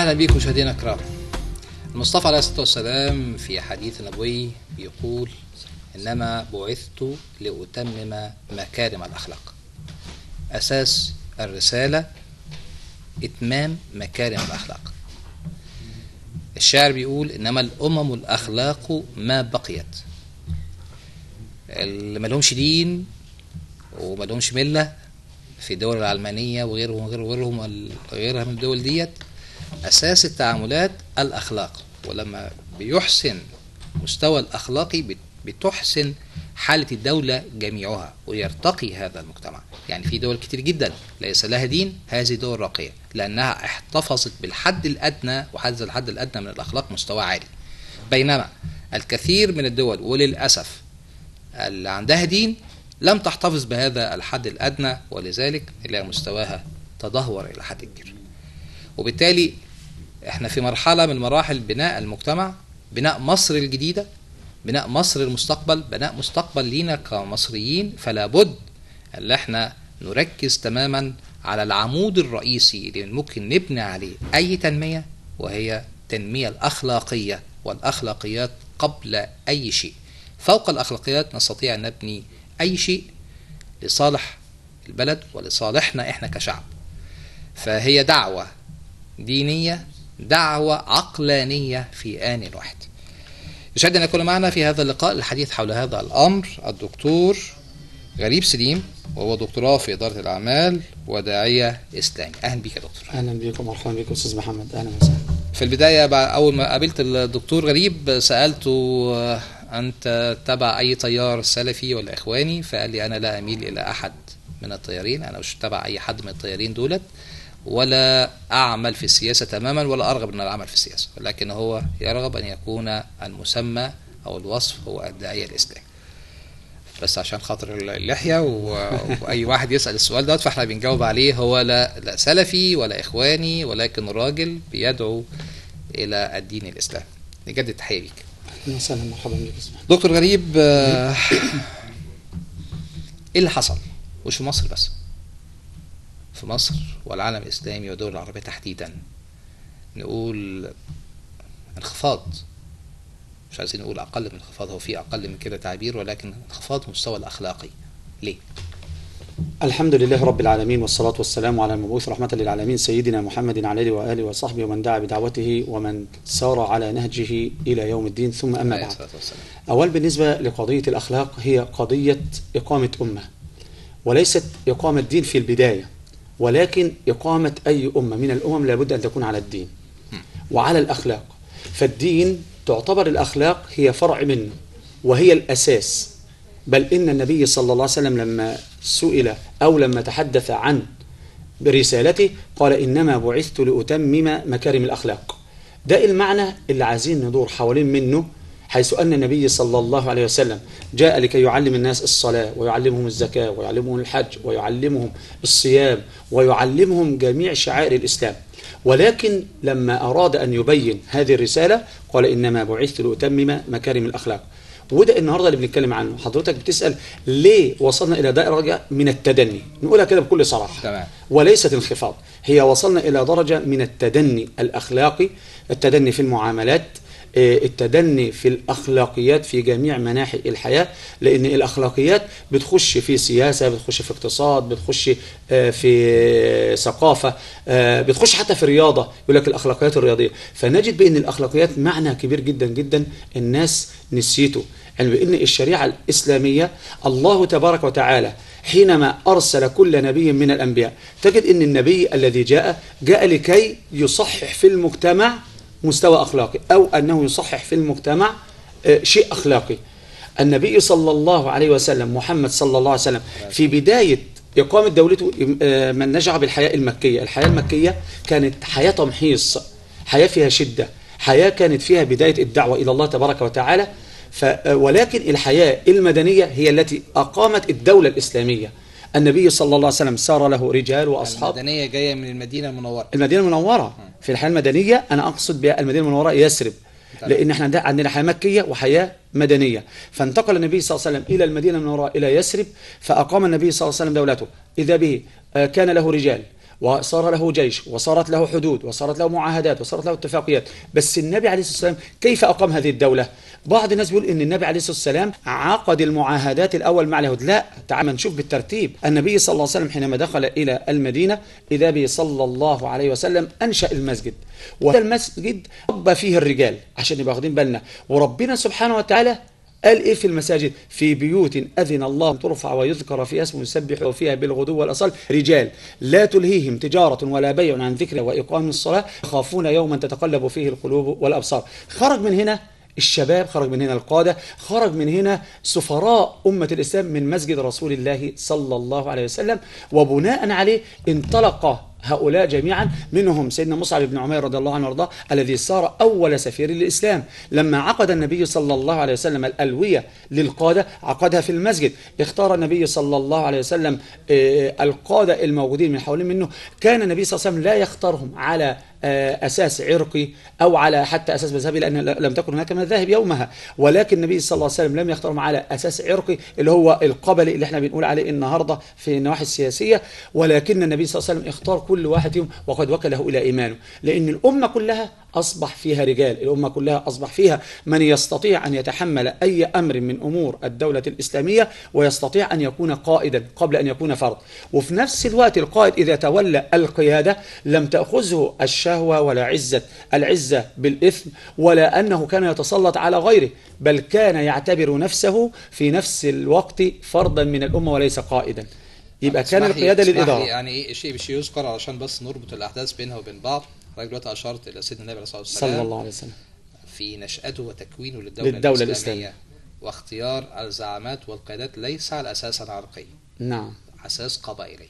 أهلا بكم مشاهدينا الكرام المصطفى عليه الصلاة والسلام في حديث نبوي يقول إنما بعثت لأتمم مكارم الأخلاق أساس الرسالة إتمام مكارم الأخلاق الشاعر بيقول إنما الأمم الأخلاق ما بقيت اللي ملهمش دين وملهمش ملة في الدول العلمانية وغيرهم وغيرهم وغيرهم وغيرها من الدول ديت أساس التعاملات الأخلاق ولما بيحسن مستوى الأخلاقي بت- بتحسن حالة الدولة جميعها ويرتقي هذا المجتمع يعني في دول كتير جدا ليس لها دين هذه دول راقية لأنها احتفظت بالحد الأدنى وهذا الحد الأدنى من الأخلاق مستوى عالي بينما الكثير من الدول وللأسف اللي عندها دين لم تحتفظ بهذا الحد الأدنى ولذلك إلى مستواها تدهور إلى حد كبير وبالتالي احنا في مرحلة من مراحل بناء المجتمع بناء مصر الجديدة بناء مصر المستقبل بناء مستقبل لينا كمصريين فلا بد ان احنا نركز تماما على العمود الرئيسي اللي ممكن نبني عليه اي تنمية وهي التنمية الاخلاقية والاخلاقيات قبل اي شيء فوق الاخلاقيات نستطيع ان نبني اي شيء لصالح البلد ولصالحنا احنا كشعب فهي دعوة دينية دعوة عقلانية في آن واحد يسعدنا أن يكون معنا في هذا اللقاء الحديث حول هذا الأمر الدكتور غريب سليم وهو دكتوراه في إدارة الأعمال وداعية إسلامي أهلا بك يا دكتور اهلا بكم مرحبا بكم استاذ محمد اهلا وسهلا في البداية بعد أول ما قابلت الدكتور غريب سألته آه، أنت تبع أي تيار سلفي ولا إخواني فقال لي أنا لا أميل إلى أحد من التيارين أنا مش تبع أي حد من التيارين دولت ولا أعمل في السياسة تماما ولا أرغب أن العمل في السياسة ولكن هو يرغب أن يكون المسمى أو الوصف هو الداعية الإسلامي بس عشان خاطر اللحية و... وأي واحد يسأل السؤال دوت فاحنا بنجاوب عليه هو لا, لا سلفي ولا إخواني ولكن راجل بيدعو إلى الدين الإسلامي نجدد تحية ليك اهلا وسهلا مرحبا بك استاذ محمد دكتور غريب آه، ايه اللي حصل مش في مصر بس في مصر والعالم الاسلامي والدول العربيه تحديدا نقول انخفاض مش عايزين نقول اقل من انخفاض هو في اقل من كده تعبير ولكن انخفاض مستوى الاخلاقي ليه الحمد لله رب العالمين والصلاة والسلام على المبعوث رحمة للعالمين سيدنا محمد عليه وآله وصحبه ومن دعا بدعوته ومن سار على نهجه إلى يوم الدين ثم أما عليه بعد الصلاه والسلام أول بالنسبة لقضية الأخلاق هي قضية إقامة أمة وليست إقامة دين في البداية ولكن إقامة أي أمة من الأمم لابد أن تكون على الدين وعلى الأخلاق فالدين تعتبر الأخلاق هي فرع منه وهي الأساس بل إن النبي صلى الله عليه وسلم لما سئل أو لما تحدث عن برسالته قال إنما بعثت لأتمم مكارم الأخلاق ده المعنى اللي عايزين ندور حوالين منه حيث أن النبي صلى الله عليه وسلم جاء لكي يعلم الناس الصلاة ويعلمهم الزكاة ويعلمهم الحج ويعلمهم الصيام ويعلمهم جميع شعائر الإسلام ولكن لما أراد أن يبين هذه الرسالة قال إنما بعثت لأتمم مكارم الأخلاق وده النهارده اللي بنتكلم عنه حضرتك بتسأل ليه وصلنا إلى درجة من التدني نقولها كده بكل صراحة تمام. وليست انخفاض هي وصلنا إلى درجة من التدني الأخلاقي التدني في المعاملات آه، التدني في الأخلاقيات في جميع مناحي الحياة لأن الأخلاقيات بتخش في سياسة بتخش في اقتصاد بتخش آه، في ثقافة آه، بتخش حتى في الرياضة يقول لك الأخلاقيات الرياضية فنجد بأن الأخلاقيات معنى كبير جدا جدا الناس نسيته يعني بأن الشريعة الإسلامية الله تبارك وتعالى حينما أرسل كل نبي من الأنبياء تجد أن النبي الذي جاء جاء لكي يصحح في المجتمع مستوى أخلاقي أو أنه يصحح في المجتمع آه، شيء أخلاقي النبي صلى الله عليه وسلم محمد صلى الله عليه وسلم في بداية إقامة دولته آه، من نجع بالحياة المكية الحياة المكية كانت حياة تمحيص حياة فيها شدة حياة كانت فيها بداية الدعوة إلى الله تبارك وتعالى ف ولكن الحياة المدنية هي التي أقامت الدولة الإسلامية النبي صلى الله عليه وسلم سار له رجال وأصحاب المدنيه جايه من المدينه المنوره المدينة المنورة في الحياة المدنية أنا أقصد بها المدينة المنورة يثرب لأن احنا ده عندنا حياة مكية وحياة مدنية فانتقل النبي صلى الله عليه وسلم إلى المدينة المنورة إلى يثرب فأقام النبي صلى الله عليه وسلم دولته إذا به آه، كان له رجال وصار له جيش وصارت له حدود وصارت له معاهدات وصارت له اتفاقيات بس النبي عليه الصلاة والسلام كيف أقام هذه الدولة بعض الناس بيقول ان النبي عليه الصلاه والسلام عقد المعاهدات الاول مع اليهود لا تعال نشوف بالترتيب النبي صلى الله عليه وسلم حينما دخل الى المدينه اذا به صلى الله عليه وسلم انشا المسجد وهذا المسجد ربى فيه الرجال عشان نبقى واخدين بالنا وربنا سبحانه وتعالى قال ايه في المساجد في بيوت اذن الله ترفع ويذكر فيها اسمه يسبح فيها بالغدو والاصال رجال لا تلهيهم تجاره ولا بيع عن ذكر واقام الصلاه يخافون يوما تتقلب فيه القلوب والابصار خرج من هنا الشباب خرج من هنا القادة خرج من هنا سفراء أمة الإسلام من مسجد رسول الله صلى الله عليه وسلم وبناء عليه انطلق هؤلاء جميعا منهم سيدنا مصعب بن عمير رضي الله عنه وارضاه الذي صار أول سفير للإسلام لما عقد النبي صلى الله عليه وسلم الألوية للقادة عقدها في المسجد اختار النبي صلى الله عليه وسلم آه، القادة الموجودين من حوالين منه كان النبي صلى الله عليه وسلم لا يختارهم على آه، أساس عرقي أو على حتى أساس مذهبي لأن لم تكن هناك مذاهب يومها ولكن النبي صلى الله عليه وسلم لم يختارهم على أساس عرقي اللي هو القبلي اللي احنا بنقول عليه النهاردة في النواحي السياسية ولكن النبي صلى الله عليه وسلم اختار كل واحد فيهم وقد وكله إلى إيمانه لأن الأمة كلها أصبح فيها رجال الأمة كلها أصبح فيها من يستطيع أن يتحمل أي أمر من أمور الدولة الإسلامية ويستطيع أن يكون قائدا قبل أن يكون فرد وفي نفس الوقت القائد إذا تولى القيادة لم تأخذه الشهوة ولا عزة العزة بالإثم ولا أنه كان يتسلط على غيره بل كان يعتبر نفسه في نفس الوقت فردا من الأمة وليس قائدا يبقى كان اسمح لي- القيادة اسمح لي للإدارة يعني ايه شيء بشيء يذكر علشان بس نربط الاحداث بينها وبين بعض حضرتك دلوقتي اشرت الى سيدنا النبي عليه الصلاه والسلام صلى الله عليه وسلم في نشأته وتكوينه للدولة, للدولة الإسلامية واختيار الزعامات والقيادات ليس على أساس عرقي نعم أساس قبائلي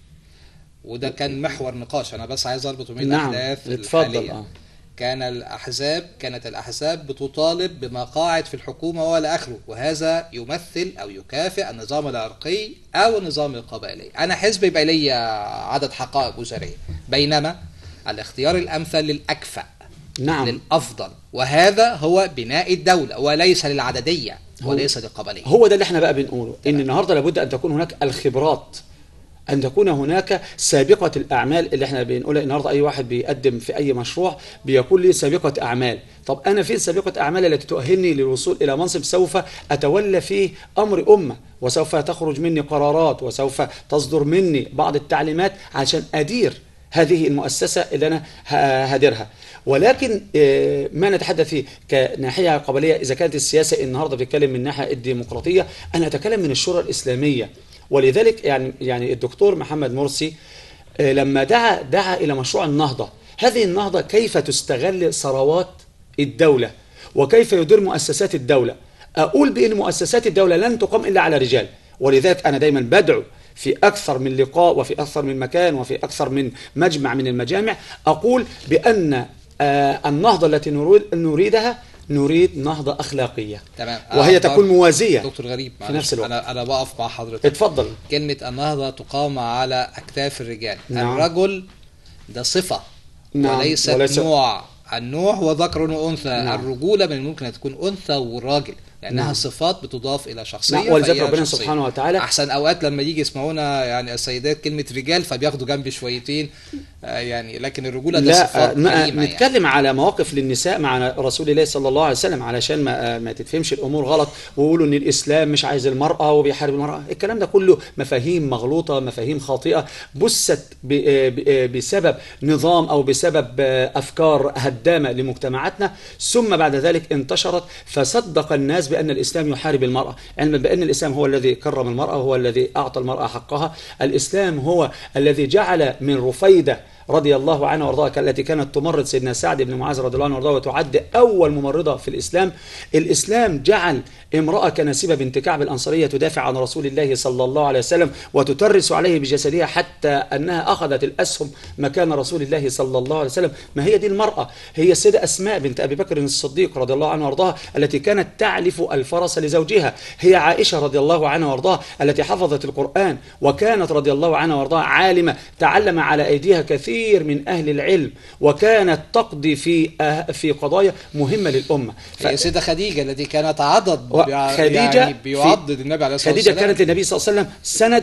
وده كان محور نقاش أنا بس عايز أربطه بين نعم الأحداث اتفضل الحالية آه. كان الأحزاب كانت الأحزاب بتطالب بمقاعد في الحكومة ولا آخره وهذا يمثل أو يكافئ النظام العرقي أو النظام القبائلي أنا حزب يبقى لي عدد حقائق أسرية بينما الاختيار الأمثل للأكفأ نعم للأفضل وهذا هو بناء الدولة وليس للعددية وليس للقبلية هو ده اللي احنا بقى بنقوله ان النهارده لابد ان تكون هناك الخبرات ان تكون هناك سابقه الاعمال اللي احنا بنقولها النهارده اي واحد بيقدم في اي مشروع بيكون لي سابقه اعمال طب انا فين سابقه اعمال التي تؤهلني للوصول الى منصب سوف اتولى فيه امر امه وسوف تخرج مني قرارات وسوف تصدر مني بعض التعليمات عشان ادير هذه المؤسسة اللي أنا ه- هديرها ولكن آه، ما نتحدث فيه كناحية قبلية إذا كانت السياسة النهاردة بتتكلم من الناحية الديمقراطية أنا أتكلم من الشورى الإسلامية ولذلك يعني يعني الدكتور محمد مرسي آه، لما دعا دعا إلى مشروع النهضة هذه النهضة كيف تستغل ثروات الدولة وكيف يدير مؤسسات الدولة أقول بأن مؤسسات الدولة لن تقام إلا على رجال ولذلك أنا دايما بدعو في أكثر من لقاء وفي أكثر من مكان وفي أكثر من مجمع من المجامع أقول بأن آه، النهضة التي نريد نريدها نريد نهضة أخلاقية تمام وهي آه، تكون موازية دكتور غريب في معلش، نفس الوقت. انا انا بقف مع حضرتك اتفضل كلمة النهضة تقام على أكتاف الرجال نعم. الرجل ده صفة نعم، وليست وليس- نوع النوع هو ذكر وأنثى نعم. الرجولة من الممكن أن تكون أنثى وراجل لأنها نعم. صفات بتضاف إلى شخصية نعم، ولذلك فهي ربنا شخصية. سبحانه وتعالى أحسن أوقات لما يجي يسمعونا يعني السيدات كلمة رجال فبياخدوا جنبي شويتين آه، يعني لكن الرجولة ده لا صفات آه، ما- كريمة يعني. نتكلم على مواقف للنساء مع رسول الله صلى الله عليه وسلم علشان ما آه، ما تتفهمش الامور غلط ويقولوا ان الاسلام مش عايز المراه وبيحارب المراه الكلام ده كله مفاهيم مغلوطه مفاهيم خاطئه بست ب- آه، ب- آه، بسبب نظام او بسبب آه، افكار هدامه لمجتمعاتنا ثم بعد ذلك انتشرت فصدق الناس بان الاسلام يحارب المراه علما بان الاسلام هو الذي كرم المراه وهو الذي اعطى المراه حقها الاسلام هو الذي جعل من رفيده رضي الله عنها وارضاها التي كانت تمرض سيدنا سعد بن معاذ رضي الله عنه وارضاه وتعد اول ممرضه في الاسلام الاسلام جعل امراه كنسيبه بنت كعب الانصاريه تدافع عن رسول الله صلى الله عليه وسلم وتترس عليه بجسدها حتى انها اخذت الاسهم مكان رسول الله صلى الله عليه وسلم ما هي دي المراه هي السيده اسماء بنت ابي بكر الصديق رضي الله عنها وارضاها التي كانت تعلف الفرس لزوجها هي عائشه رضي الله عنها وارضاها التي حفظت القران وكانت رضي الله عنها وارضاها عالمه تعلم على ايديها كثير من اهل العلم وكانت تقضي في أه- في قضايا مهمه للامه ف- هي سيدة خديجة التي كانت عضد و- بيع- خديجة يعني في- بيعضد النبي عليه الصلاة خديجه والسلام كانت للنبي صلى الله عليه وسلم سند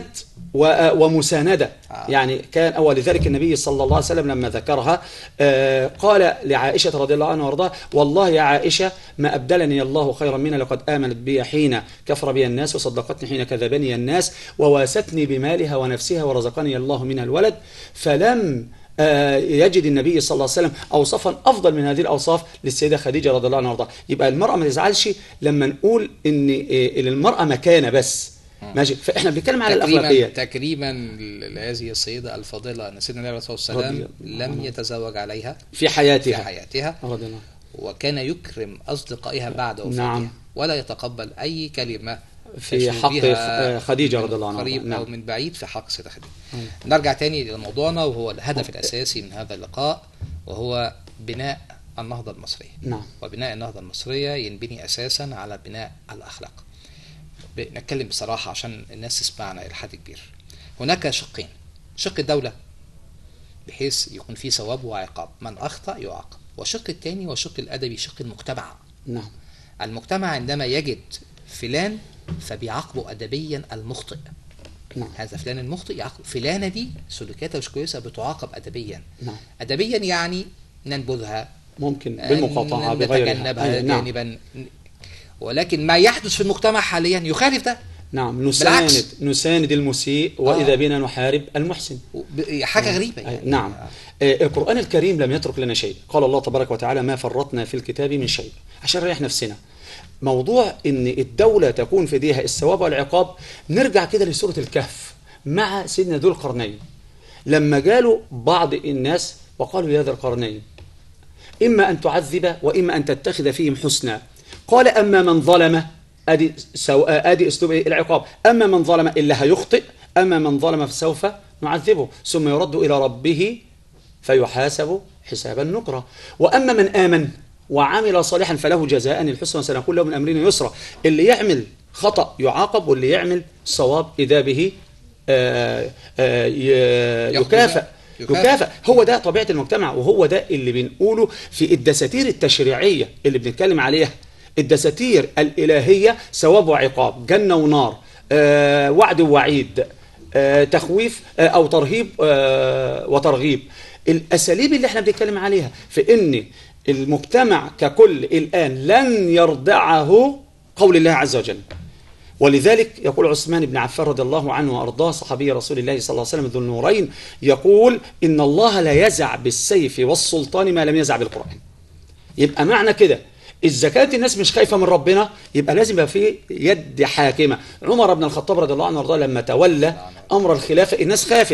و- ومساندة آه. يعني كان ولذلك النبي صلى الله عليه وسلم لما ذكرها آه، قال لعائشة رضي الله عنها وارضاها والله يا عائشة ما أبدلني الله خيرا منها لقد آمنت بي حين كفر بي الناس وصدقتني حين كذبني الناس وواستني بمالها ونفسها ورزقني الله منها الولد فلم آه، يجد النبي صلى الله عليه وسلم اوصافا افضل من هذه الاوصاف للسيده خديجه رضي الله عنها وارضاها يبقى المراه ما تزعلش لما نقول ان آه، للمراه مكانه بس ماشي فاحنا بنتكلم على تكريما الاخلاقيات تكريما لهذه السيده الفاضله ان سيدنا النبي صلى الله عليه رضي وسلم لم يتزوج عليها في في حياتها حياتها رضي الله وكان يكرم اصدقائها بعد وفاتها نعم. ولا يتقبل اي كلمه في تشير حق بها خديجة من رضي الله عنها. قريب نعم. او من بعيد في حق سيدة خديجه نرجع تاني لموضوعنا وهو الهدف الاساسي من هذا اللقاء وهو بناء النهضه المصريه نعم وبناء النهضة المصرية ينبني أساسا على بناء الأخلاق ب- نتكلم بصراحة عشان الناس تسمعنا إلى حد كبير هناك شقين شق الدولة بحيث يكون في ثواب وعقاب من أخطأ يعاقب والشق الثاني هو الشق الأدبي شق المجتمع نعم المجتمع عندما يجد فلان فبيعاقبه أدبيا المخطئ نعم هذا فلان المخطئ يعاقب فلانة دي سلوكياتها مش كويسة بتعاقب أدبيا نعم أدبيا يعني ننبذها ممكن بالمقاطعة بغيرها نتجنبها أي، نعم جانبا ولكن ما يحدث في المجتمع حاليا يخالف ده نعم نساند بالعكس. نساند المسيء وإذا آه. بنا نحارب المحسن وب- حاجه غريبه أي، يعني نعم آه، القرآن الكريم لم يترك لنا شيء قال الله تبارك وتعالى ما فرطنا في الكتاب من شيء عشان نريح نفسنا موضوع ان الدولة تكون في ايديها الثواب والعقاب نرجع كده لسورة الكهف مع سيدنا ذو القرنين لما قالوا بعض الناس وقالوا يا ذا القرنين إما أن تعذب وإما أن تتخذ فيهم حسنا قال أما من ظلم أدي, سو... أدي أسلوب إيه؟ العقاب أما من ظلم إلا هيخطئ أما من ظلم فسوف نعذبه ثم يرد إلى ربه فيحاسب حسابا نكرا وأما من آمن وعمل صالحا فله جزاء الحسنى وسنقول له من أمرنا يسرا اللي يعمل خطأ يعاقب واللي يعمل صواب إذا به آه، آه، ي- ياخد يكافئ جزاء. يكافئ. يكافئ هو ده طبيعة المجتمع وهو ده اللي بنقوله في الدساتير التشريعية اللي بنتكلم عليها الدساتير الإلهية ثواب وعقاب جنة ونار آه وعد ووعيد آه تخويف آه أو ترهيب آه وترغيب الأساليب اللي احنا بنتكلم عليها في إن المجتمع ككل الآن لن يرضعه قول الله عز وجل ولذلك يقول عثمان بن عفان رضي الله عنه وارضاه صحابي رسول الله صلى الله عليه وسلم ذو النورين يقول ان الله لا يزع بالسيف والسلطان ما لم يزع بالقران يبقى معنى كده إذا كانت الناس مش خايفة من ربنا يبقى لازم يبقى في يد حاكمة عمر بن الخطاب رضي الله عنه وارضاه لما تولى أمر الخلافة الناس خافت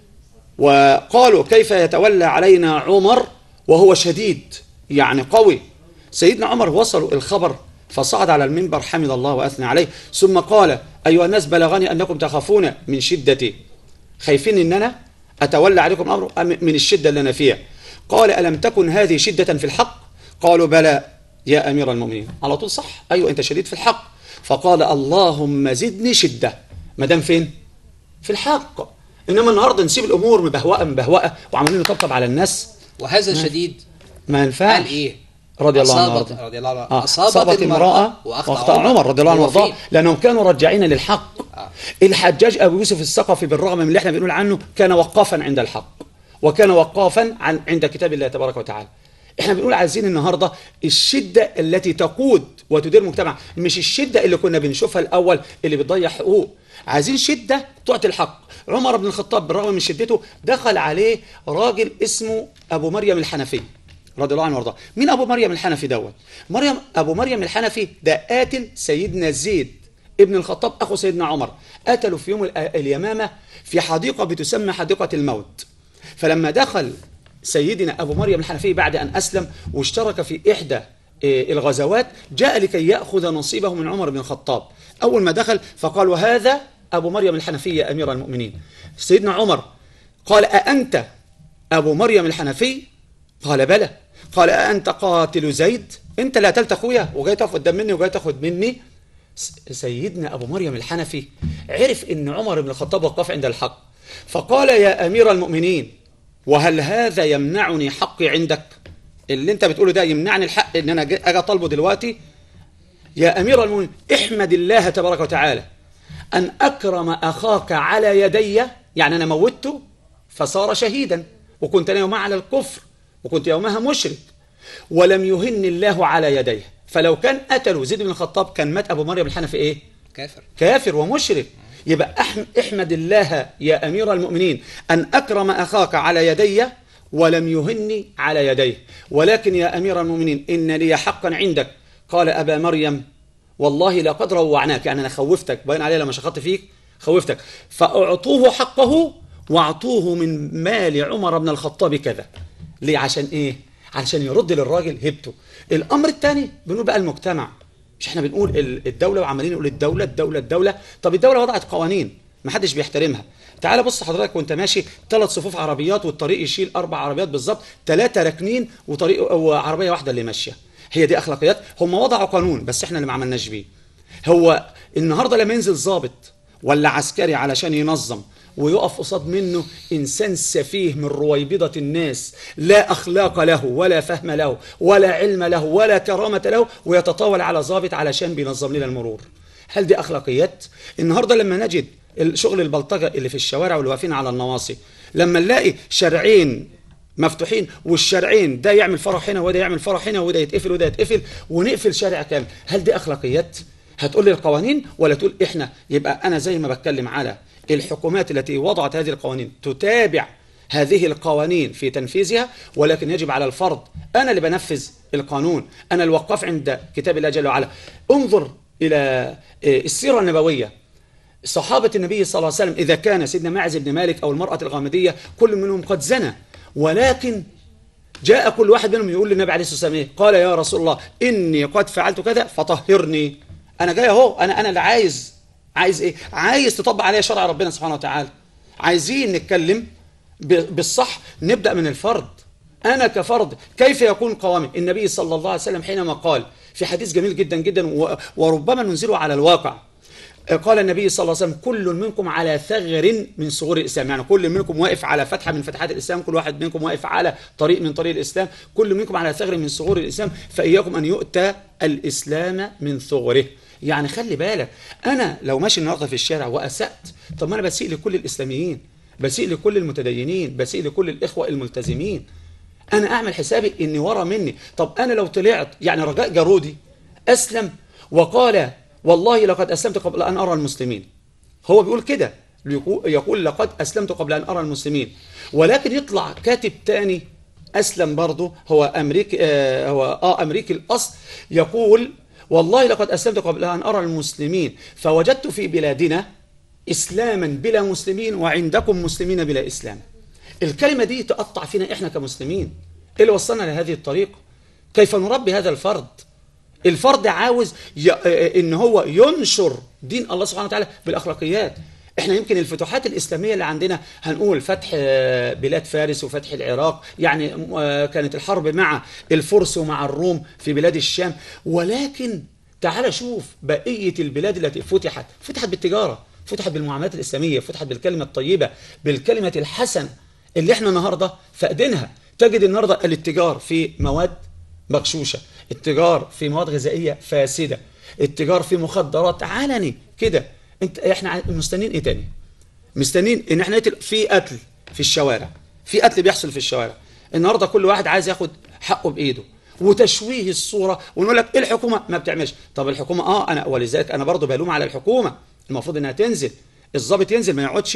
وقالوا كيف يتولى علينا عمر وهو شديد يعني قوي سيدنا عمر وصلوا الخبر فصعد على المنبر حمد الله وأثنى عليه ثم قال أيها الناس بلغني أنكم تخافون من شدتي خايفين أن أنا أتولى عليكم الأمر أم من الشدة اللي أنا فيها قال ألم تكن هذه شدة في الحق قالوا بلى يا أمير المؤمنين على طول صح أيوة أنت شديد في الحق فقال اللهم زدني شدة ما دام فين في الحق إنما النهاردة نسيب الأمور مبهوأة مبهوأة وعمالين نطبطب على الناس وهذا الشديد ما ينفعش قال ايه رضي الله عنه أصابت وارضاه رضي الله عنه آه، أصابت المرأة واخطا عمر رضي الله عنه هو وارضاه فين؟ لانهم كانوا راجعين للحق آه. الحجاج ابو يوسف الثقفي بالرغم من اللي احنا بنقول عنه كان وقافا عند الحق وكان وقافا عن عند كتاب الله تبارك وتعالى احنا بنقول عايزين النهارده الشده التي تقود وتدير مجتمع مش الشده اللي كنا بنشوفها الاول اللي بتضيع حقوق عايزين شده تعطي الحق عمر بن الخطاب بالرغم من شدته دخل عليه راجل اسمه ابو مريم الحنفي رضي الله عنه وارضاه مين ابو مريم الحنفي دوت مريم ابو مريم الحنفي ده قاتل سيدنا زيد ابن الخطاب اخو سيدنا عمر قتله في يوم ال- اليمامه في حديقه بتسمى حديقه الموت فلما دخل سيدنا ابو مريم الحنفي بعد ان اسلم واشترك في احدى إيه، الغزوات جاء لكي ياخذ نصيبه من عمر بن الخطاب اول ما دخل فقال وهذا ابو مريم الحنفي يا امير المؤمنين سيدنا عمر قال أأنت أبو مريم الحنفي قال بلى قال أأنت قاتل زيد أنت لا قتلت أخويا وجاي تاخد قدام مني وجاي تاخد مني س- سيدنا أبو مريم الحنفي عرف أن عمر بن الخطاب وقف عند الحق فقال يا أمير المؤمنين وهل هذا يمنعني حقي عندك اللي انت بتقوله ده يمنعني الحق ان انا اجي اطالبه دلوقتي يا امير المؤمنين احمد الله تبارك وتعالى أن أكرم أخاك على يدي يعني أنا موته فصار شهيدا وكنت أنا يومها على الكفر وكنت يومها مشرك ولم يهن الله على يديه فلو كان قتلوا زيد بن الخطاب كان مات أبو مريم الحنفي إيه كافر كافر ومشرك يبقى أحم- احمد الله يا أمير المؤمنين أن أكرم أخاك على يدي ولم يهني على يديه ولكن يا أمير المؤمنين إن لي حقا عندك قال أبا مريم والله لقد روعناك يعني أنا خوفتك باين عليه لما شخطت فيك خوفتك فأعطوه حقه واعطوه من مال عمر بن الخطاب كذا ليه عشان إيه علشان يرد للراجل هبته الأمر الثاني بنقول بقى المجتمع مش احنا بنقول ال- الدولة وعمالين نقول الدولة الدولة الدولة طب الدولة وضعت قوانين ما حدش بيحترمها تعال بص حضرتك وانت ماشي ثلاث صفوف عربيات والطريق يشيل اربع عربيات بالظبط ثلاثة راكنين وطريق وعربية واحدة اللي ماشية هي دي اخلاقيات هم وضعوا قانون بس احنا اللي ما عملناش بيه هو النهارده لما ينزل ضابط ولا عسكري علشان ينظم ويقف قصاد منه إنسان سفيه من رويبضة الناس لا أخلاق له ولا فهم له ولا علم له ولا كرامة له ويتطاول على ضابط علشان بينظم لنا المرور هل دي أخلاقيات؟ النهاردة لما نجد الشغل البلطجة اللي في الشوارع واللي واقفين على النواصي لما نلاقي شارعين مفتوحين والشارعين ده يعمل فرح هنا وده يعمل فرح هنا وده يتقفل وده يتقفل ونقفل شارع كامل هل دي اخلاقيات هتقول لي القوانين ولا تقول احنا يبقى انا زي ما بتكلم على الحكومات التي وضعت هذه القوانين تتابع هذه القوانين في تنفيذها ولكن يجب على الفرد انا اللي بنفذ القانون انا الوقاف عند كتاب الله جل وعلا انظر الى السيره النبويه صحابة النبي صلى الله عليه وسلم إذا كان سيدنا معز بن مالك أو المرأة الغامدية كل منهم قد زنى ولكن جاء كل واحد منهم يقول للنبي عليه الصلاة والسلام إيه؟ قال يا رسول الله إني قد فعلت كذا فطهرني أنا جاي أهو أنا أنا اللي عايز عايز إيه؟ عايز تطبق عليا شرع ربنا سبحانه وتعالى عايزين نتكلم ب- بالصح نبدأ من الفرد أنا كفرد كيف يكون قوامي النبي صلى الله عليه وسلم حينما قال في حديث جميل جدا جدا و- وربما ننزله على الواقع قال النبي صلى الله عليه وسلم كل منكم على ثغر من ثغور الإسلام يعني كل منكم واقف على فتحة من فتحات الإسلام كل واحد منكم واقف على طريق من طريق الإسلام كل منكم على ثغر من ثغور الإسلام فإياكم أن يؤتى الإسلام من ثغره يعني خلي بالك أنا لو ماشي النهارده في الشارع وأسأت طب ما أنا بسيء لكل الإسلاميين بسيء لكل المتدينين بسيء لكل الإخوة الملتزمين انا اعمل حسابي ان ورا مني طب انا لو طلعت يعني رجاء جارودي اسلم وقال والله لقد اسلمت قبل ان ارى المسلمين هو بيقول كده يقول- يقول لقد اسلمت قبل ان ارى المسلمين ولكن يطلع كاتب تاني اسلم برضه هو امريكي آه هو اه امريكي الاصل يقول والله لقد اسلمت قبل ان ارى المسلمين فوجدت في بلادنا اسلاما بلا مسلمين وعندكم مسلمين بلا اسلام الكلمة دي تقطع فينا احنا كمسلمين ايه اللي وصلنا لهذه الطريقة كيف نربي هذا الفرد الفرد عاوز ي... آه، ان هو ينشر دين الله سبحانه وتعالى بالاخلاقيات احنا يمكن الفتوحات الاسلاميه اللي عندنا هنقول فتح آه، بلاد فارس وفتح العراق يعني آه، كانت الحرب مع الفرس ومع الروم في بلاد الشام ولكن تعال شوف بقيه البلاد التي فتحت فتحت بالتجاره فتحت بالمعاملات الاسلاميه فتحت بالكلمه الطيبه بالكلمه الحسنه اللي احنا النهارده فاقدينها تجد النهارده الاتجار في مواد مغشوشه التجار في مواد غذائيه فاسده التجار في مخدرات علني كده انت احنا مستنيين ايه تاني مستنيين ان احنا نقتل في قتل في الشوارع في قتل بيحصل في الشوارع النهارده كل واحد عايز ياخد حقه بايده وتشويه الصوره ونقول لك الحكومه ما بتعملش طب الحكومه اه انا ولذلك انا برضو بلوم على الحكومه المفروض انها تنزل الضابط ينزل ما يقعدش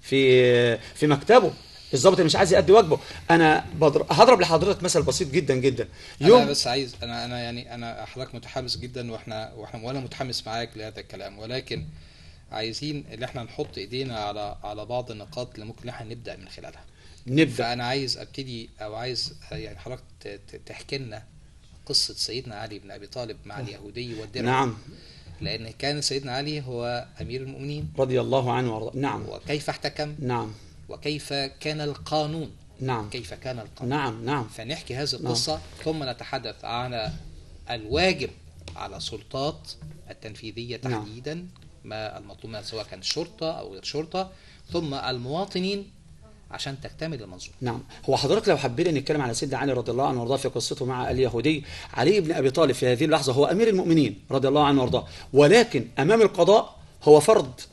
في في مكتبه الضابط اللي مش عايز يأدي واجبه انا بضرب هضرب لحضرتك مثل بسيط جدا جدا انا بس عايز انا انا يعني انا حضرتك متحمس جدا واحنا واحنا وانا متحمس معاك لهذا الكلام ولكن عايزين اللي احنا نحط ايدينا على على بعض النقاط اللي ممكن احنا نبدا من خلالها نبدا فانا عايز ابتدي او عايز يعني حضرتك ت- ت- تحكي لنا قصه سيدنا علي بن ابي طالب مع اليهودي والدرع نعم لان كان سيدنا علي هو امير المؤمنين رضي الله عنه وارضاه نعم وكيف احتكم نعم وكيف كان القانون نعم كيف كان القانون نعم نعم فنحكي هذه القصة ثم نتحدث عن الواجب على السلطات التنفيذية نعم. تحديدا ما المطلوب منها سواء كان شرطة أو غير شرطة ثم المواطنين عشان تكتمل المنظومة نعم هو حضرتك لو حبينا نتكلم على سيدنا علي رضي الله عنه وارضاه في قصته مع اليهودي علي بن ابي طالب في هذه اللحظه هو امير المؤمنين رضي الله عنه وارضاه ولكن امام القضاء هو فرد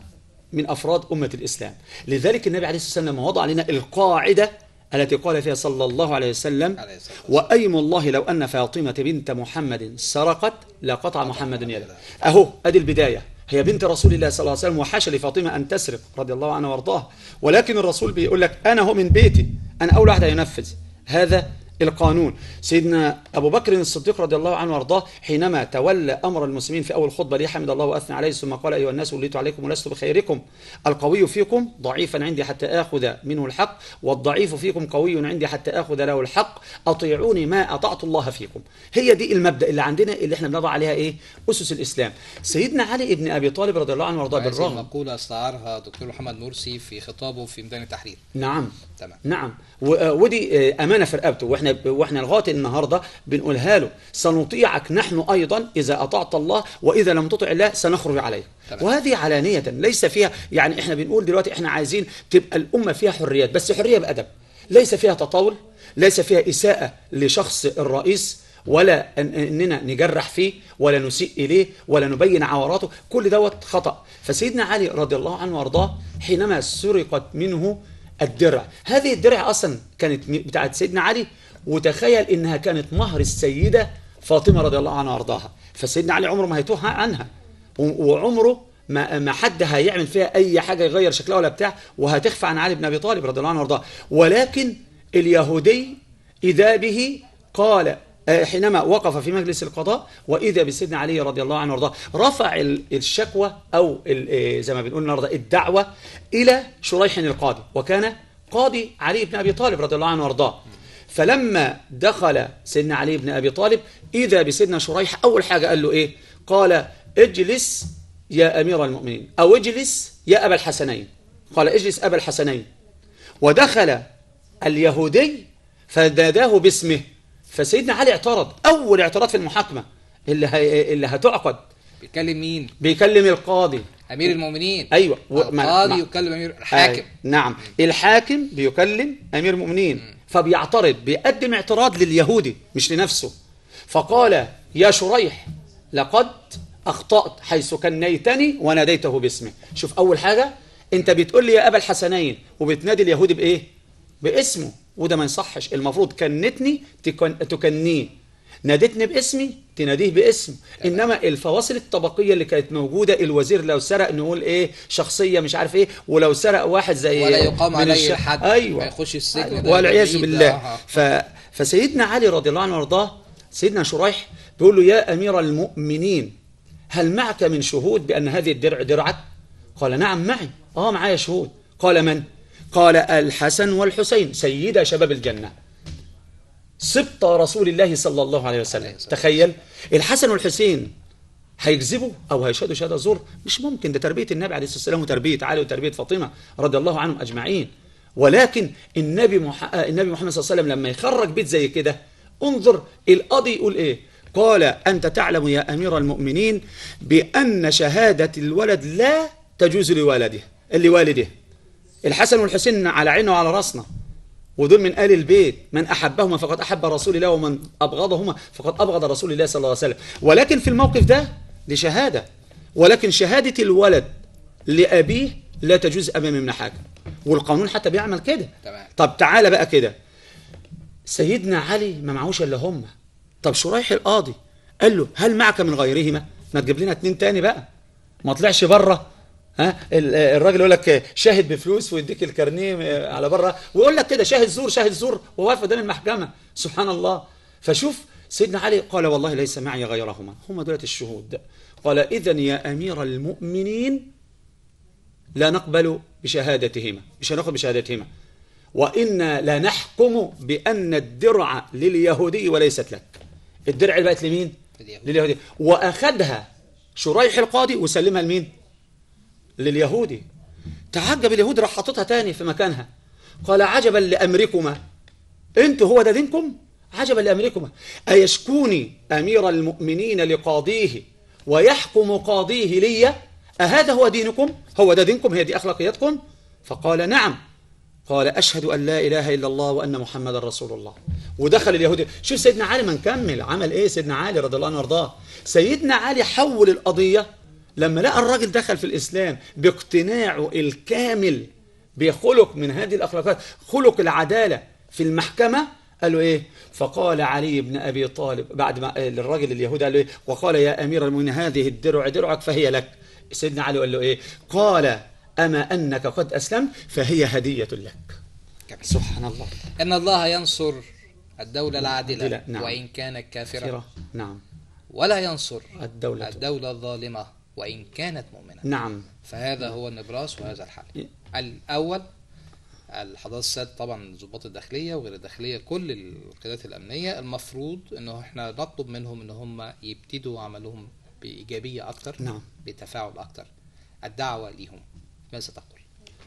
من أفراد أمة الإسلام لذلك النبي عليه الصلاة والسلام لما وضع لنا القاعدة التي قال فيها صلى الله عليه وسلم عليه الصلاة والسلام. وأيم الله لو أن فاطمة بنت محمد سرقت لقطع محمد يده أهو أدي البداية هي بنت رسول الله صلى الله عليه وسلم وحاشا لفاطمة أن تسرق رضي الله عنها وارضاها ولكن الرسول بيقول لك أنا هو من بيتي أنا أول واحد هينفذ هذا القانون سيدنا أبو بكر الصديق رضي الله عنه وارضاه حينما تولى أمر المسلمين في أول خطبة ليه حمد الله وأثنى عليه ثم قال أيها الناس وليت عليكم ولست بخيركم القوي فيكم ضعيفا عندي حتى آخذ منه الحق والضعيف فيكم قوي عندي حتى آخذ له الحق أطيعوني ما أطعت الله فيكم هي دي المبدأ اللي عندنا اللي احنا بنضع عليها إيه أسس الإسلام سيدنا علي بن أبي طالب رضي الله عنه وارضاه هذه بالرغم المقولة استعارها دكتور محمد مرسي في خطابه في ميدان التحرير نعم تمام نعم و- آه، ودي آه، امانه في رقبته واحنا واحنا لغايه النهارده بنقولها له سنطيعك نحن ايضا اذا اطعت الله واذا لم تطع الله سنخرج عليك تمام. وهذه علانيه ليس فيها يعني احنا بنقول دلوقتي احنا عايزين تبقى الامه فيها حريات بس حريه بادب ليس فيها تطاول ليس فيها اساءه لشخص الرئيس ولا أن- اننا نجرح فيه ولا نسيء اليه ولا نبين عوراته كل دوت خطا فسيدنا علي رضي الله عنه وارضاه حينما سرقت منه الدرع هذه الدرع اصلا كانت م- بتاعت سيدنا علي وتخيل انها كانت مهر السيده فاطمه رضي الله عنها وارضاها فسيدنا علي عمره ما هيتوه عنها و- وعمره ما ما حد هيعمل فيها اي حاجه يغير شكلها ولا بتاع وهتخفى عن علي بن ابي طالب رضي الله عنه وارضاه ولكن اليهودي اذا به قال آه، حينما وقف في مجلس القضاء واذا بسيدنا علي رضي الله عنه وارضاه رفع ال- الشكوى او ال- آه، زي ما بنقول النهارده الدعوه الى شريح القاضي وكان قاضي علي بن ابي طالب رضي الله عنه وارضاه فلما دخل سيدنا علي بن ابي طالب اذا بسيدنا شريح اول حاجه قال له ايه قال اجلس يا امير المؤمنين او اجلس يا ابا الحسنين قال اجلس ابا الحسنين ودخل اليهودي فناداه باسمه فسيدنا علي اعترض اول اعتراض في المحاكمه اللي هي اللي هتعقد بيتكلم مين بيكلم القاضي امير المؤمنين ايوه و- ما- القاضي ما- يكلم امير الحاكم آه، نعم الحاكم بيكلم امير المؤمنين فبيعترض بيقدم اعتراض لليهودي مش لنفسه فقال يا شريح لقد اخطات حيث كنيتني وناديته باسمه شوف اول حاجه انت بتقول لي يا ابا الحسنين وبتنادي اليهودي بايه باسمه وده ما يصحش المفروض كنتني تكن... تكنيه نادتني باسمي تناديه باسم انما الفواصل الطبقيه اللي كانت موجوده الوزير لو سرق نقول ايه شخصيه مش عارف ايه ولو سرق واحد زي ولا يقام من عليه الش- الحد ايوه ما يخش السجن أيوة. ده والعياذ بعيد. بالله آه. ف... فسيدنا علي رضي الله عنه وارضاه سيدنا شريح بيقول له يا امير المؤمنين هل معك من شهود بان هذه الدرع درعك قال نعم معي اه معايا شهود قال من قال الحسن والحسين سيدا شباب الجنه سبط رسول الله صلى الله عليه وسلم عليه الصلاة تخيل الحسن والحسين هيكذبوا او هيشهدوا شهاده زور مش ممكن ده تربيه النبي عليه الصلاه والسلام وتربيه علي وتربيه فاطمه رضي الله عنهم اجمعين ولكن النبي مح... النبي محمد صلى الله عليه وسلم لما يخرج بيت زي كده انظر القاضي يقول ايه قال انت تعلم يا امير المؤمنين بان شهاده الولد لا تجوز لوالده لوالده الحسن والحسين على عينه وعلى راسنا ودول من آل البيت من أحبهما فقد أحب رسول الله ومن أبغضهما فقد أبغض رسول الله صلى الله عليه وسلم ولكن في الموقف ده دي شهادة ولكن شهادة الولد لأبيه لا تجوز أمام ابن حاكم والقانون حتى بيعمل كده تمام. طب تعالى بقى كده سيدنا علي ما معهوش الا هم طب شريح القاضي قال له هل معك من غيرهما ما تجيب لنا اتنين تاني بقى ما طلعش بره ها ال- الراجل يقول لك شاهد بفلوس ويديك الكارنيه على بره ويقول لك كده شاهد زور شاهد زور وواقف قدام المحكمه سبحان الله فشوف سيدنا علي قال والله ليس معي غيرهما هم دولة الشهود قال اذا يا امير المؤمنين لا نقبل بشهادتهما مش هنقبل بشهادتهما وإنا لا نحكم بأن الدرع لليهودي وليست لك الدرع اللي بقت لمين اليهودي. لليهودي وأخذها شريح القاضي وسلمها لمين لليهودي تعجب اليهود راح حاططها تاني في مكانها قال عجبا لأمركما انتوا هو ده دينكم عجبا لأمركما أيشكوني أمير المؤمنين لقاضيه ويحكم قاضيه لي أهذا هو دينكم هو ده دينكم هي دي أخلاقياتكم فقال نعم قال أشهد أن لا إله إلا الله وأن محمد رسول الله ودخل اليهودي شوف سيدنا علي ما نكمل عمل إيه سيدنا علي رضي الله عنه وارضاه سيدنا علي حول القضية لما لقى الراجل دخل في الإسلام باقتناعه الكامل بخلق من هذه الأخلاقات خلق العدالة في المحكمة قال له إيه فقال علي بن أبي طالب بعد ما الراجل اليهودي قال له إيه وقال يا أمير المؤمنين هذه الدرع درعك فهي لك سيدنا علي قال له إيه قال أما أنك قد أسلمت فهي هدية لك جميل. سبحان الله ان الله ينصر الدولة العادلة العادلة، نعم. وإن كانت كافرة كثيرة. نعم ولا ينصر الدولة الدولة الظالمة وإن كانت مؤمنة نعم فهذا هو النبراس وهذا الحل الأول الحضارة الساد طبعا ضباط الداخلية وغير الداخلية كل القيادات الأمنية المفروض إنه إحنا نطلب منهم إن هم يبتدوا عملهم بإيجابية أكتر نعم. بتفاعل أكتر الدعوة ليهم ماذا تقول؟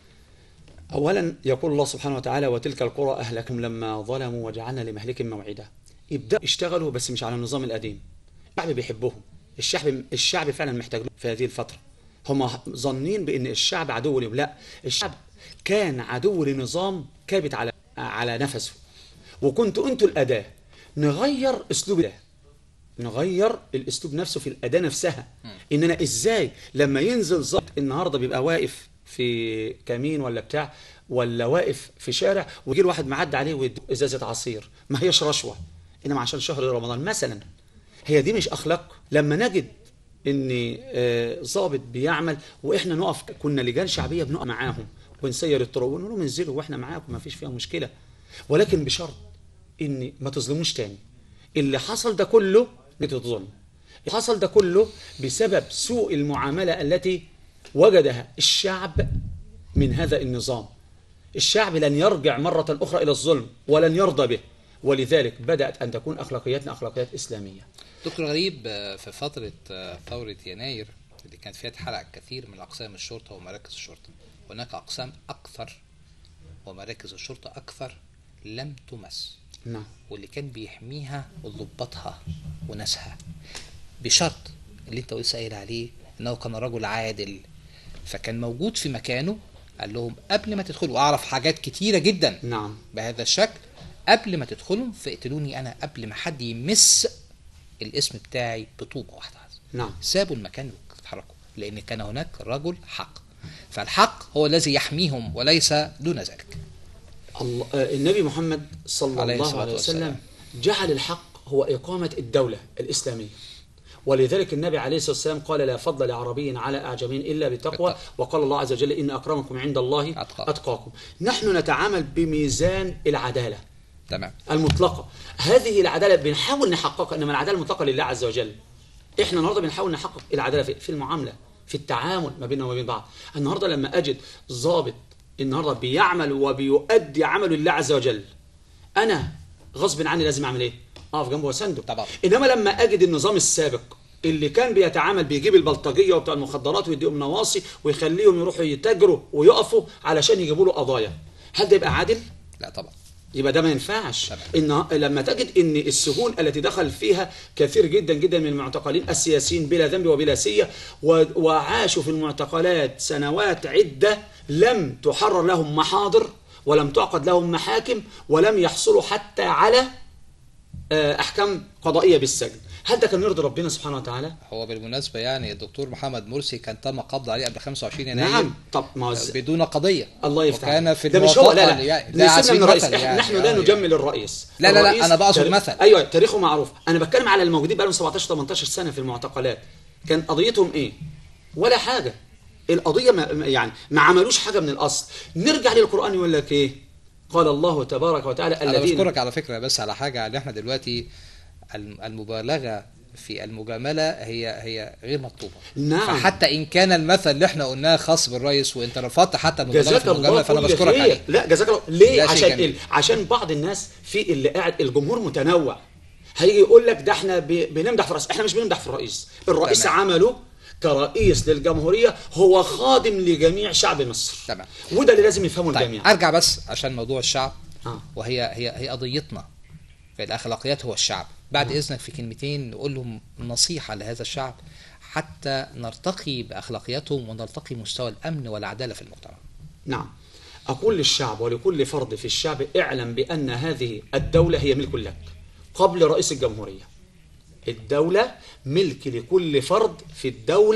أولا يقول الله سبحانه وتعالى وتلك القرى أهلكم لما ظلموا وجعلنا لمهلكهم موعدا يبدأوا يشتغلوا بس مش على النظام القديم الشعب بيحبهم الشعب الشعب فعلا محتاج لهم في هذه الفترة هم ظنين بأن الشعب عدو لهم لا الشعب كان عدو لنظام كابت على على نفسه وكنتوا انتوا الأداة نغير أسلوب ده نغير الاسلوب نفسه في الاداه نفسها ان انا ازاي لما ينزل ظابط النهارده بيبقى واقف في كمين ولا بتاع ولا واقف في شارع ويجي له واحد معدي عليه ويديه ازازه عصير ما هيش رشوه انما عشان شهر رمضان مثلا هي دي مش اخلاق لما نجد ان آه، ضابط بيعمل واحنا نقف كنا لجان شعبيه بنقف معاهم ونسير الطرق ونقول لهم انزلوا واحنا معاكم ما فيش فيها مشكله ولكن بشرط ان ما تظلموش تاني اللي حصل ده كله بتظلم اللي حصل ده كله بسبب سوء المعامله التي وجدها الشعب من هذا النظام الشعب لن يرجع مرة أخرى إلى الظلم ولن يرضى به ولذلك بدأت أن تكون أخلاقياتنا أخلاقيات إسلامية دكتور غريب آه، في فترة آه، ثورة يناير اللي كانت فيها اتحرق كثير من أقسام الشرطة ومراكز الشرطة هناك أقسام أكثر ومراكز الشرطة أكثر لم تمس نعم واللي كان بيحميها ضباطها وناسها بشرط اللي انت لسه قايل عليه انه كان رجل عادل فكان موجود في مكانه قال لهم قبل ما تدخلوا اعرف حاجات كتيره جدا نعم بهذا الشكل قبل ما تدخلوا فاقتلوني انا قبل ما حد يمس الاسم بتاعي بطوبه واحده نعم سابوا المكان واتحركوا لان كان هناك رجل حق فالحق هو الذي يحميهم وليس دون ذلك الله آه، النبي محمد صلى عليه الله الصلاة عليه وسلم والسلام. جعل الحق هو إقامة الدولة الإسلامية ولذلك النبي عليه الصلاة والسلام قال لا فضل لعربي على أعجمي إلا بالتقوى بالتقوى. وقال الله عز وجل إن أكرمكم عند الله أتقاكم. أتقاكم نحن نتعامل بميزان العدالة تمام المطلقة هذه العدالة بنحاول نحققها إنما العدالة المطلقة لله عز وجل إحنا النهاردة بنحاول نحقق العدالة في في المعاملة في التعامل ما بيننا وما بين بعض النهاردة لما أجد ضابط النهاردة بيعمل وبيؤدي عمله لله عز وجل أنا غصب عني لازم أعمل إيه؟ أقف جنبه وأسنده طبعا. إنما لما أجد النظام السابق اللي كان بيتعامل بيجيب البلطجية وبتاع المخدرات ويديهم نواصي ويخليهم يروحوا يتاجروا ويقفوا علشان يجيبوا له قضايا هل ده يبقى عادل؟ لا طبعا يبقى ده ما ينفعش تمام. ان لما تجد ان السجون التي دخل فيها كثير جدا جدا من المعتقلين السياسيين بلا ذنب وبلا سيه و- وعاشوا في المعتقلات سنوات عده لم تحرر لهم محاضر ولم تعقد لهم محاكم ولم يحصلوا حتى على آه، احكام قضائيه بالسجن هل ده كان يرضي ربنا سبحانه وتعالى هو بالمناسبة يعني الدكتور محمد مرسي كان تم القبض عليه قبل 25 يناير نعم طب ما هو إز- بدون قضية الله يفتح وكان عليك. في ده مش هو لا الموافقة لا يعني ده على نسيبنا من سبيل الرئيس المثل إحنا يعني. نحن لا آه، نجمل الرئيس لا، لا، لا، الرئيس أنا بقصد تاريخ- مثل. ايوه تاريخه معروف انا بتكلم على الموجودين بقالهم 17 18 سنه في المعتقلات كان قضيتهم ايه ولا حاجه القضيه ما يعني ما عملوش حاجه من الاصل نرجع للقران يقول لك ايه قال الله تبارك وتعالى انا الذين بشكرك على فكره بس على حاجه ان احنا دلوقتي الم- المبالغه في المجامله هي هي غير مطلوبه نعم. فحتى ان كان المثل اللي احنا قلناه خاص بالرئيس وانت رفضت حتى المبالغه جزاك في المجامله الله فانا كل بشكرك خير عليه لا جزاك الله ليه ده شيء عشان جميل. إيه؟ عشان بعض الناس في اللي قاعد الجمهور متنوع هيجي يقول لك ده احنا ب- بنمدح في الرئيس احنا مش بنمدح في الرئيس الرئيس تمام. عمله كرئيس للجمهوريه هو خادم لجميع شعب مصر تمام. وده اللي لازم يفهمه طيب الجميع ارجع بس عشان موضوع الشعب آه. وهي هي هي قضيتنا في الاخلاقيات هو الشعب بعد اذنك في كلمتين نقول لهم نصيحه لهذا الشعب حتى نرتقي باخلاقياتهم ونرتقي مستوى الامن والعداله في المجتمع نعم أقول للشعب ولكل فرد في الشعب اعلم بأن هذه الدولة هي ملك لك قبل رئيس الجمهورية الدولة ملك لكل فرد في الدولة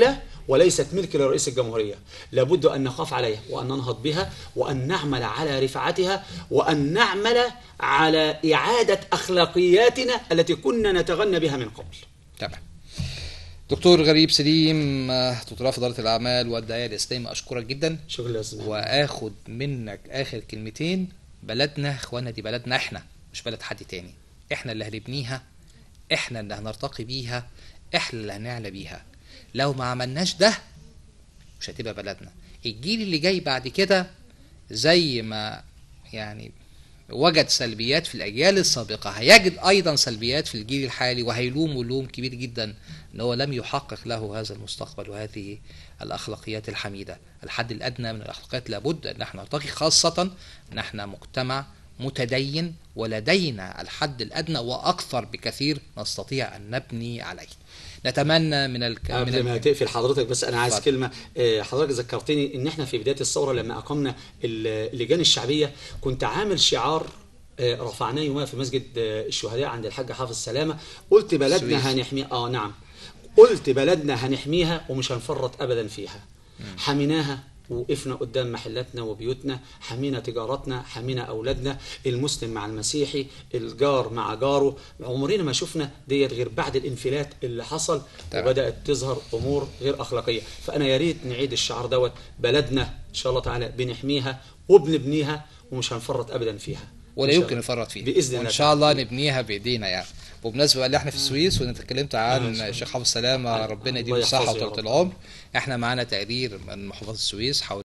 وليست ملك لرئيس الجمهورية لابد أن نخاف عليها وأن ننهض بها وأن نعمل على رفعتها وأن نعمل على إعادة أخلاقياتنا التي كنا نتغنى بها من قبل تمام دكتور غريب سليم آه، دكتوراه في اداره الاعمال والدعايه الاسلاميه اشكرك جدا شكرا يا أستاذ محمد. واخد منك اخر كلمتين بلدنا اخوانا دي بلدنا احنا مش بلد حد تاني احنا اللي هنبنيها احنا اللي هنرتقي بيها احنا اللي هنعلى بيها لو ما عملناش ده مش هتبقى بلدنا الجيل اللي جاي بعد كده زي ما يعني وجد سلبيات في الاجيال السابقه هيجد ايضا سلبيات في الجيل الحالي وهيلوم لوم كبير جدا ان هو لم يحقق له هذا المستقبل وهذه الاخلاقيات الحميده الحد الادنى من الاخلاقيات لابد ان احنا نرتقي خاصه ان احنا مجتمع متدين ولدينا الحد الادنى واكثر بكثير نستطيع ان نبني عليه نتمنى من الك... من قبل ما الك... تقفل حضرتك بس انا عايز اتفضل. كلمه آه، حضرتك ذكرتني ان احنا في بدايه الثوره لما اقمنا ال- اللجان الشعبيه كنت عامل شعار آه، رفعناه يومها في مسجد آه، الشهداء عند الحاج حافظ سلامه قلت السويس. بلدنا هنحميها اه نعم قلت بلدنا هنحميها ومش هنفرط ابدا فيها حميناها وقفنا قدام محلاتنا وبيوتنا حمينا تجارتنا حمينا اولادنا المسلم مع المسيحي الجار مع جاره عمرنا ما شفنا ديت غير بعد الانفلات اللي حصل تمام. وبدات تظهر امور غير اخلاقيه فانا يا ريت نعيد الشعار دوت بلدنا ان شاء الله تعالى بنحميها وبنبنيها ومش هنفرط ابدا فيها ولا إن شاء يمكن الله. نفرط فيه باذن الله وان شاء الله نبنيها بايدينا يعني وبمناسبه اللي احنا في السويس وانت اتكلمت عن آه، الشيخ حافظ سلامه ربنا الله يديله الصحه يحفظه يا وطولة رب. العمر احنا معانا تقرير من محافظه السويس حول